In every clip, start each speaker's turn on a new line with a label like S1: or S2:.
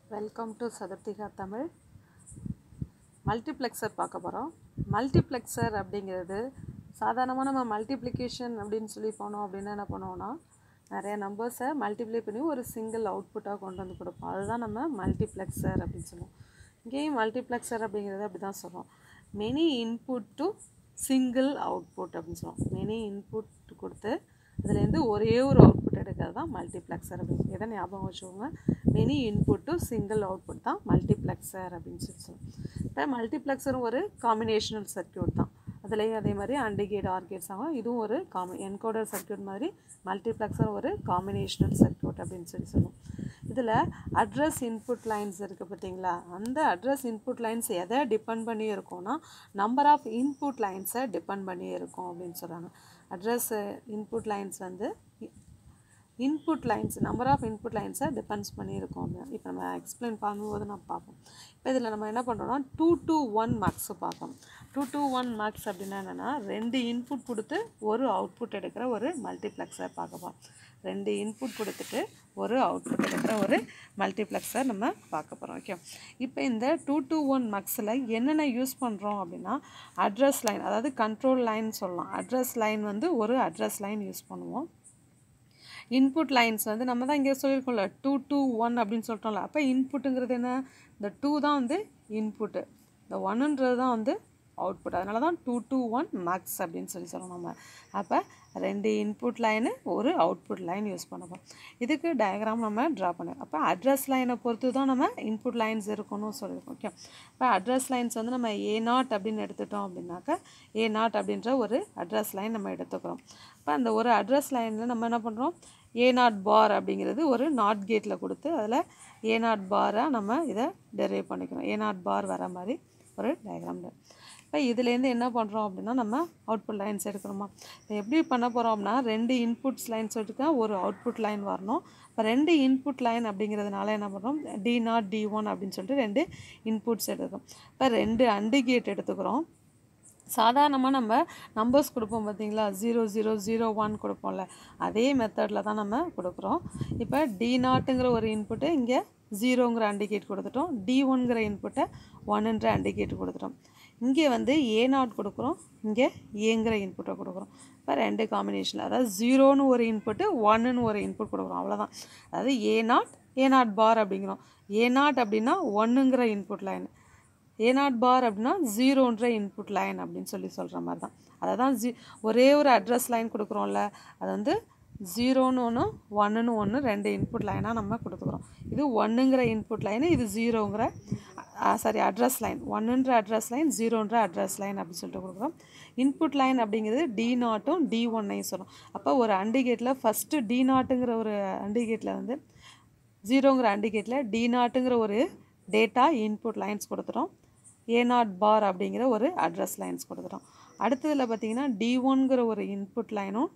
S1: welcome to சதுர்த்திகா Tamil multiplexer பார்க்க போகிறோம் மல்டிப்ளெக்சர் அப்படிங்கிறது சாதாரணமாக நம்ம மல்டிப்ளிகேஷன் அப்படின்னு சொல்லி போனோம் அப்படின்னா என்ன பண்ணுவோம்னா நிறைய நம்பர்ஸை மல்டிப்ளை பண்ணி ஒரு சிங்கிள் அவுட்புட்டாக கொண்டு வந்து கொடுப்போம் அதுதான் நம்ம மல்டிப்ளெக்சர் அப்படின்னு சொல்லுவோம் இங்கேயும் மல்டிப்ளெக்சர் அப்படிங்கிறது அப்படி தான் சொல்லுவோம் many input to single output அப்படின்னு சொல்லுவோம் மெனி இன்புட் கொடுத்து அதுலேருந்து ஒரே ஒரு அவுட்புட் எடுக்கிறது தான் மல்டிப்ளெக்சர் அப்படின்னு எதை ஞாபகம் வச்சுக்கோங்க many input to single output தான் மல்டிப்ளெக்சர் அப்படின்னு சொல்லி சொல்லுவோம் இப்போ மல்டிப்ளெக்சரும் ஒரு காம்பினேஷனல் சர்க்கியூட் தான் அதுலேயும் அதே மாதிரி அண்டிகேட் ஆர்கேட்ஸ் ஆகும் இதுவும் ஒரு காமி என்கோடர் சர்க்கியூட் மாதிரி மல்டிப்ளெக்சர் ஒரு காம்பினேஷனல் சர்க்கியூட் அப்படின்னு சொல்லி சொல்லுவோம் இதில் அட்ரஸ் இன்புட் லைன்ஸ் இருக்குது பார்த்தீங்களா அந்த அட்ரஸ் இன்புட் லைன்ஸ் எதை டிபெண்ட் பண்ணி இருக்கும்னா நம்பர் ஆஃப் இன்புட் லைன்ஸை டிபெண்ட் பண்ணி இருக்கும் அப்படின்னு சொல்கிறாங்க அட்ரஸ் இன்புட் லைன்ஸ் வந்து input lines number of input லைன்ஸை டிபெண்ட்ஸ் பண்ணியிருக்கோம் அப்படின்னு இப்போ நம்ம எக்ஸ்பிளைன் பண்ணும்போது நம்ம பார்ப்போம் இப்போ இதில் நம்ம என்ன பண்ணுறோம்னா டூ டூ ஒன் மார்க்ஸு பார்ப்போம் டூ டூ ஒன் மார்க்ஸ் அப்படின்னா என்னென்னா ரெண்டு இன்புட் கொடுத்து ஒரு அவுட்புட் எடுக்கிற ஒரு மல்டிப்ளெக்ஸை பார்க்க போகிறோம் ரெண்டு இன்புட் கொடுத்துட்டு ஒரு அவுட்புட் எடுக்கிற ஒரு மல்டிப்ளெக்ஸை நம்ம பார்க்க போகிறோம் ஓகே இப்போ இந்த டூ டூ ஒன் மக்ஸில் என்னென்ன யூஸ் பண்ணுறோம் அப்படின்னா அட்ரஸ் லைன் அதாவது கண்ட்ரோல் லைன் சொல்லலாம் அட்ரஸ் லைன் வந்து ஒரு அட்ரஸ் லைன் யூஸ் பண்ணுவோம் இன்புட் லைன்ஸ் வந்து நம்ம தான் இங்கே சொல்லியிருக்கோம்ல டூ டூ ஒன் அப்படின்னு சொல்லிட்டோம்ல அப்போ இன்புட்டுங்கிறது என்ன இந்த டூ தான் வந்து இன்புட்டு இந்த ஒன்னுன்றது தான் வந்து அவுட்புட் அதனால தான் டூ டூ ஒன் மேக்ஸ் அப்படின்னு சொல்லி சொல்லுவோம் நம்ம அப்போ ரெண்டு இன்புட் லைனு ஒரு அவுட்புட் லைன் யூஸ் பண்ணுவோம் இதுக்கு டயக்ராம் நம்ம ட்ரா பண்ணுவோம் அப்போ அட்ரஸ் லைனை பொறுத்து தான் நம்ம இன்புட் லைன்ஸ் இருக்கணும்னு சொல்லியிருக்கோம் ஓகே இப்போ அட்ரஸ் லைன்ஸ் வந்து நம்ம ஏ நாட் அப்படின்னு எடுத்துட்டோம் அப்படின்னாக்கா ஏ நாட் அப்படின்ற ஒரு அட்ரஸ் லைன் நம்ம எடுத்துக்கிறோம் இப்போ அந்த ஒரு அட்ரஸ் லைனில் நம்ம என்ன பண்ணுறோம் ஏ நாட் பார் அப்படிங்கிறது ஒரு நாட் கேட்டில் கொடுத்து அதில் ஏ நாட் பாராக நம்ம இதை டெரைவ் பண்ணிக்கிறோம் ஏ நாட் பார் வர மாதிரி ஒரு டயக்ராம் இப்போ இதுலேருந்து என்ன பண்ணுறோம் அப்படின்னா நம்ம அவுட்புட் லைன்ஸ் எடுக்கணுமா இப்போ எப்படி பண்ண போகிறோம் அப்படின்னா ரெண்டு இன்புட்ஸ் லைன்ஸ் எடுக்க ஒரு அவுட்புட் லைன் வரணும் இப்போ ரெண்டு இன்புட் லைன் அப்படிங்கிறதுனால என்ன பண்ணுறோம் டி நாட் டி ஒன் அப்படின்னு சொல்லிட்டு ரெண்டு இன்புட்ஸ் எடுக்கிறோம் இப்போ ரெண்டு அண்டு கேட் எடுத்துக்கிறோம் சாதாரணமாக நம்ம நம்பர்ஸ் கொடுப்போம் பார்த்தீங்களா ஜீரோ ஜீரோ ஜீரோ ஒன் கொடுப்போம்ல அதே மெத்தடில் தான் நம்ம கொடுக்குறோம் இப்போ டி நாட்டுங்கிற ஒரு இன்புட்டு இங்கே ஜீரோங்கிற அண்டிகேட் கொடுத்துட்டோம் டி ஒன்கிற இன்புட்டை ஒன்னுன்ற அண்டிகேட் கொடுத்துட்டோம் இங்கே வந்து ஏ நாட் கொடுக்குறோம் இங்கே ஏங்கிற இன்புட்டை கொடுக்குறோம் இப்போ ரெண்டு காம்பினேஷனில் அதாவது ஜீரோன்னு ஒரு இன்புட்டு ஒன்னுன்னு ஒரு இன்புட் கொடுக்குறோம் அவ்வளோதான் அதாவது ஏ நாட் ஏ நாட் பார் அப்படிங்கிறோம் ஏ நாட் அப்படின்னா ஒன்றுங்கிற input line A nought bar அப்படின்னா ஜீரோன்ற இன்புட் லைன் அப்படின்னு சொல்லி சொல்கிற மாதிரி தான் அதை தான் ஜீ ஒரே ஒரு அட்ரஸ் லைன் கொடுக்குறோம்ல அது வந்து ஜீரோன்னு ஒன்று ஒன்றுன்னு ஒன்று ரெண்டு இன்புட் லைனாக நம்ம கொடுத்துக்குறோம் இது ஒன்றுங்கிற இன்புட் லைனு இது ஜீரோங்கிற சாரி அட்ரஸ் லைன் ஒன்றுன்ற அட்ரஸ் லைன் ஜீரோன்ற அட்ரஸ் லைன் அப்படின்னு சொல்லிட்டு கொடுக்குறோம் இன்புட் லைன் அப்படிங்கிறது டி நாட்டும் டி ஒன்னையும் சொல்லும் அப்போ ஒரு அண்டிகேட்டில் ஃபஸ்ட்டு டி நாட்டுங்கிற ஒரு அண்டிகேட்டில் வந்து ஜீரோங்கிற அண்டிகேட்டில் டி நாட்டுங்கிற ஒரு டேட்டா இன்புட் லைன்ஸ் கொடுத்துட்டோம் ஏ நாட் பார் அப்படிங்கிற ஒரு அட்ரஸ் லைன்ஸ் கொடுத்துட்டோம் அடுத்ததில் பார்த்தீங்கன்னா டி ஒன்கிற ஒரு இன்புட் லைனும்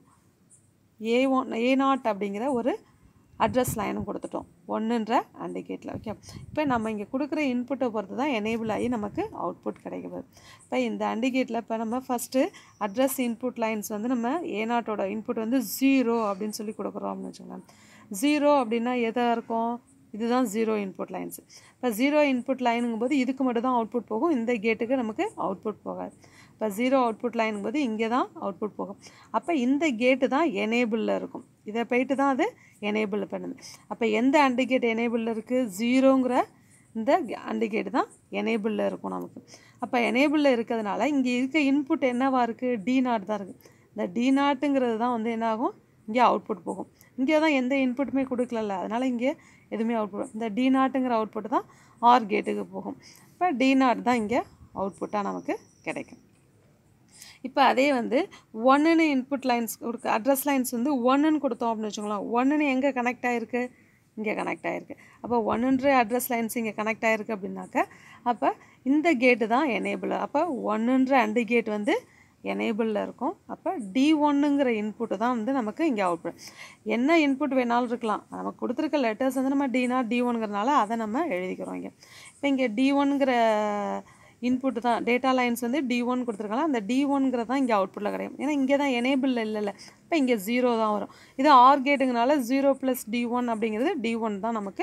S1: ஏ ஒன் ஏ நாட் அப்படிங்கிற ஒரு அட்ரஸ் லைனும் கொடுத்துட்டோம் ஒன்றுன்ற அண்டிகேட்டில் ஓகே இப்போ நம்ம இங்கே கொடுக்குற இன்புட்டை பொறுத்து தான் எனேபிள் ஆகி நமக்கு அவுட்புட் கிடைக்குது இப்போ இந்த அண்டிகேட்டில் இப்போ நம்ம ஃபஸ்ட்டு அட்ரஸ் இன்புட் லைன்ஸ் வந்து நம்ம ஏ நாட்டோட இன்புட் வந்து ஜீரோ அப்படின்னு சொல்லி கொடுக்குறோம் அப்படின்னு வச்சுக்கோங்களேன் ஜீரோ அப்படின்னா எதாக இருக்கும் இதுதான் ஜீரோ இன்புட் லைன்ஸ் இப்போ ஜீரோ இன்புட் லைனுங்கும் போது இதுக்கு மட்டும் தான் அவுட்புட் போகும் இந்த கேட்டுக்கு நமக்கு அவுட்புட் போகாது இப்போ ஜீரோ அவுட்புட் லைனுங்கும் போது இங்கே தான் அவுட்புட் போகும் அப்போ இந்த கேட்டு தான் எனேபிளில் இருக்கும் இதை போயிட்டு தான் அது எனேபிள் பண்ணுது அப்போ எந்த அண்டிகேட் எனேபிளில் இருக்குது ஜீரோங்கிற இந்த அண்டிகேட் தான் எனேபிளில் இருக்கும் நமக்கு அப்போ எனேபிளில் இருக்கிறதுனால இங்கே இருக்க இன்புட் என்னவாக இருக்குது டி நாட் தான் இருக்குது இந்த டி நாட்டுங்கிறது தான் வந்து என்ன ஆகும் இங்கே அவுட்புட் போகும் இங்கே தான் எந்த இன்புட்டுமே கொடுக்கல அதனால் இங்கே எதுவுமே அவுட்புட் இந்த டி நாட்டுங்கிற அவுட்புட் தான் ஆர் கேட்டுக்கு போகும் இப்போ டி நாட் தான் இங்கே அவுட்புட்டாக நமக்கு கிடைக்கும் இப்போ அதே வந்து ஒன்றுன்னு இன்புட் லைன்ஸ் கொடுக்க அட்ரஸ் லைன்ஸ் வந்து ஒன்றுன்னு கொடுத்தோம் அப்படின்னு வச்சுக்கோங்களேன் ஒன்றுன்னு எங்கே கனெக்ட் ஆகிருக்கு இங்கே கனெக்ட் ஆகிருக்கு அப்போ ஒன்றுன்ற அட்ரஸ் லைன்ஸ் இங்கே கனெக்ட் ஆகிருக்கு அப்படின்னாக்க அப்போ இந்த கேட்டு தான் எனேபிள் அப்போ ஒன்றுன்ற அண்டு கேட் வந்து எனேபிளில் இருக்கும் அப்போ டி ஒன்னுங்கிற இன்புட்டு தான் வந்து நமக்கு இங்கே அவுட்புட் என்ன இன்புட் வேணாலும் இருக்கலாம் நமக்கு கொடுத்துருக்க லெட்டர்ஸ் வந்து நம்ம டினா டி ஒன்ங்கிறனால அதை நம்ம எழுதிக்கிறோம் இங்கே இப்போ இங்கே டி ஒன்ங்கிற இன்புட் தான் டேட்டா லைன்ஸ் வந்து டி ஒன் கொடுத்துருக்காங்க அந்த டி ஒன்ங்கிறது தான் இங்கே அவுட்புட்டில் கிடைக்கும் ஏன்னா இங்கே தான் எனேபிள் இல்லைல்ல இப்போ இங்கே ஜீரோ தான் வரும் இது ஆர் கேட்டுங்கனால ஜீரோ ப்ளஸ் டி ஒன் அப்படிங்கிறது டி ஒன் தான் நமக்கு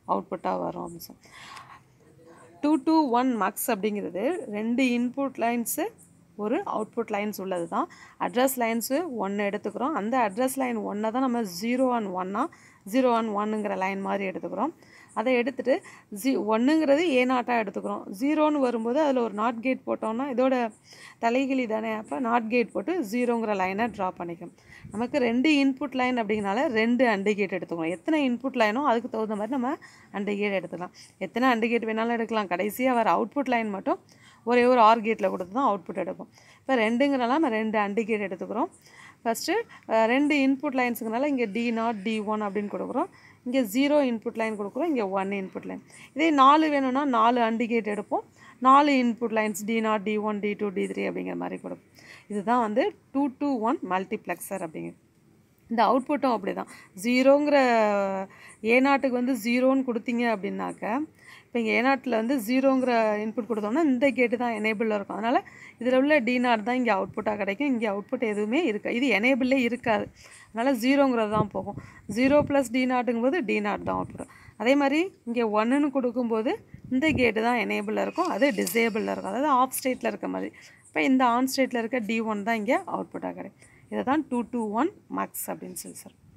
S1: அவுட்புட்டாக வரும் அப்படின்னு சொல்லி டூ டூ ஒன் மக்ஸ் அப்படிங்கிறது ரெண்டு இன்புட் லைன்ஸு ஒரு அவுட்புட் லைன்ஸ் உள்ளது தான் அட்ரஸ் லைன்ஸு ஒன்று எடுத்துக்கிறோம் அந்த அட்ரஸ் லைன் ஒன்றை தான் நம்ம ஜீரோ ஒன் ஒன்னா ஜீரோ ஒன் ஒன்னுங்கிற லைன் மாதிரி எடுத்துக்கிறோம் அதை எடுத்துகிட்டு ஜி ஒன்றுங்கிறது ஏ நாட்டாக எடுத்துக்கிறோம் ஜீரோன்னு வரும்போது அதில் ஒரு நாட் கேட் போட்டோம்னா இதோட தலைகிழி தானே அப்போ நாட் கேட் போட்டு ஜீரோங்கிற லைனை ட்ரா பண்ணிக்கணும் நமக்கு ரெண்டு இன்புட் லைன் அப்படிங்கனால ரெண்டு அண்டு கேட் எடுத்துக்கணும் எத்தனை இன்புட் லைனோ அதுக்கு தகுந்த மாதிரி நம்ம அண்டு கேட் எடுத்துக்கலாம் எத்தனை அண்டு கேட் வேணாலும் எடுக்கலாம் கடைசியாக வர அவுட்புட் லைன் மட்டும் ஒரே ஒரு ஆர் கேட்டில் கொடுத்து தான் அவுட்புட் எடுப்போம் இப்போ ரெண்டுங்கிறனால நம்ம ரெண்டு அண்டு கேட் எடுத்துக்கிறோம் ஃபஸ்ட்டு ரெண்டு இன்புட் லைன்ஸுங்கனால இங்கே டி நாட் டி ஒன் அப்படின்னு கொடுக்குறோம் இங்கே ஜீரோ இன்புட் லைன் கொடுக்குறோம் இங்கே ஒன் இன்புட் லைன் இதே நாலு வேணும்னா நாலு அண்டிகேட் எடுப்போம் நாலு input lines D nought D one D two D three அப்படிங்கிற மாதிரி கொடுப்போம் இதுதான் வந்து டூ டூ ஒன் மல்டிப்ளெக்சர் அப்படிங்கிறது இந்த அவுட்புட்டும் அப்படி தான் ஜீரோங்கிற ஏ நாட்டுக்கு வந்து ஜீரோன்னு கொடுத்தீங்க அப்படின்னாக்க இப்போ இங்கே ஏ நாட்டில் வந்து ஜீரோங்கிற இன்புட் கொடுத்தோம்னா இந்த கேட்டு தான் எனேபிளில் இருக்கும் அதனால் இதில் உள்ள டி நாட் தான் இங்கே அவுட்புட்டாக கிடைக்கும் இங்கே அவுட்புட் எதுவுமே இருக்காது இது எனேபிளே இருக்காது அதனால் ஜீரோங்கிறது தான் போகும் ஜீரோ ப்ளஸ் டி நாட்டுங்கும்போது டி நாட் தான் அவுட்புட் அதே மாதிரி இங்கே ஒன்றுன்னு கொடுக்கும்போது இந்த கேட்டு தான் எனேபிளில் இருக்கும் அது டிசேபிளில் இருக்கும் அதாவது ஆஃப் ஸ்டேட்டில் இருக்க மாதிரி இப்போ இந்த ஆன் ஸ்டேட்டில் இருக்க டி ஒன் தான் இங்கே அவுட்புட்டாக கிடைக்கும் இதை தான் டூ டூ ஒன் மேக்ஸ் அப்படின்னு சொல்லி சார்